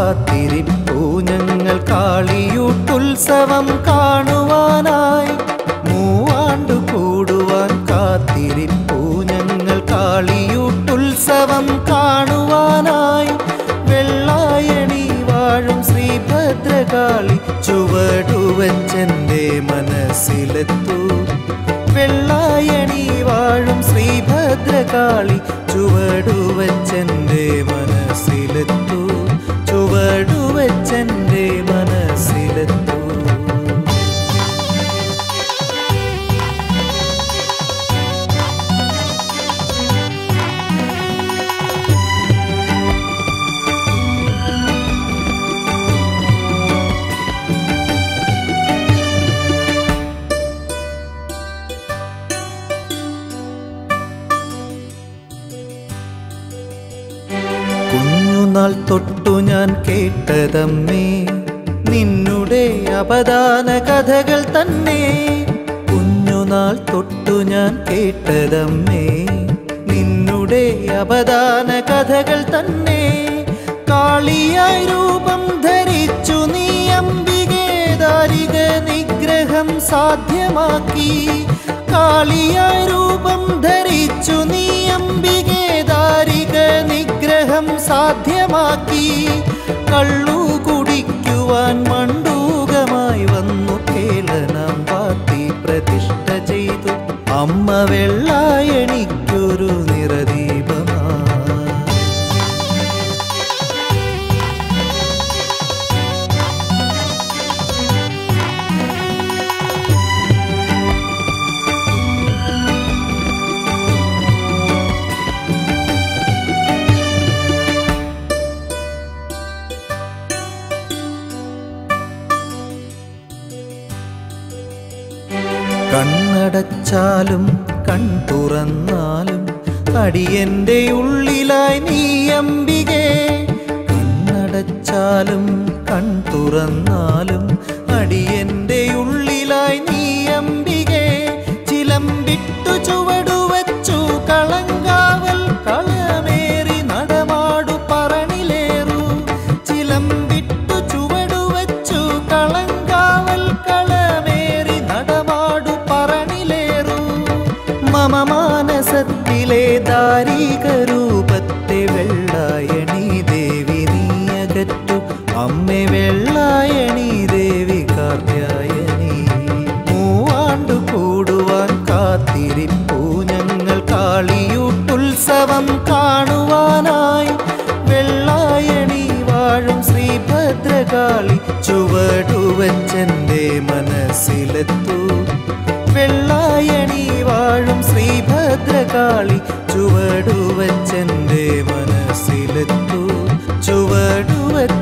കാത്തിരിപ്പൂ ഞങ്ങൾ കാളിയൂട്ടുത്സവം കാണുവാനായി മൂവാണ്ടു കൂടുവാൻ കാത്തിരിപ്പൂ ഞങ്ങൾ കാളിയൂട്ടുത്സവം കാണുവാനായി വെള്ളായണി വാഴും ശ്രീഭദ്രകാളി ചുവടുവച്ചെന്റെ മനസ്സിലെത്തൂ വെള്ളായണി വാഴും ശ്രീഭദ്രകാളി ചുവടുവച്ചെന്റെ മനസ്സിലെത്തൂ ചുവടുവച്ചെന്റെ മനസ്സിലെത്തൂ കുഞ്ഞുനാൾ തൊട്ടു ഞാൻ കേട്ടതമ്മേ നിന്നുടെ അപദാന കഥകൾ തന്നെ കുഞ്ഞുനാൾ തൊട്ടു ഞാൻ കേട്ടതമ്മേ നിന്നുടെ അപദാന കഥകൾ തന്നെ കാളിയായി രൂപം ധരിച്ചു നീ അംബികേ ദാരിക നിഗ്രഹം സാധ്യമാക്കി കാളിയായി രൂപം ധരിച്ചു നീ അംബികേ ദാരിക നിഗ്രഹം സാധ്യമാക്കി കള്ളു കുടിക്കുവാൻ മണ്ടൂകമായി വന്നു കേളനം പാത്തി പ്രതിഷ്ഠ ചെയ്തു അമ്മ വെള്ളായണിക്കൊരു നിറദീപമാ കണ്ണടച്ചാലും കൺ തുറന്നാലും അടിയന്റെ ഉള്ളിലായി നീ അമ്പികേ കണ്ണടച്ചാലും കൺ തുറന്നാലും അടിയന്റെ ഉള്ളിലായി നീ അമ്പികേ ചിലമ്പിട്ടു ചുവടുവച്ചു കളങ്കാവൽ കളമേറി നടമാടു പറണിലേറു ചിലമ്പിട്ടു ചുവടുവച്ചു കളങ്കാവൽ കളമേറി നടമാടു പറണിലേറു മമ മാനസത്തിലെ ദാരിക രൂപത്തെ വെള്ളായണി ദേവി നീയകറ്റു അമ്മ വെള്ളായണി ദേവി കാർത്യായനി മൂവാണ്ടു കൂടുവാൻ കാത്തിരിപ്പൂ ഞങ്ങൾ കാളിയൂട്ടുത്സവം കാണുവാനായി വെള്ളായണി വാഴും ശ്രീഭദ്രകാളി ചുവടുവച്ചെന്റെ മനസ്സിലെത്തൂ വെള്ളായണി വാഴും ശ്രീഭദ്രകാളി ചുവടുവച്ചെന്റെ മനസ്സിലെത്തൂ ചുവടുവച്ച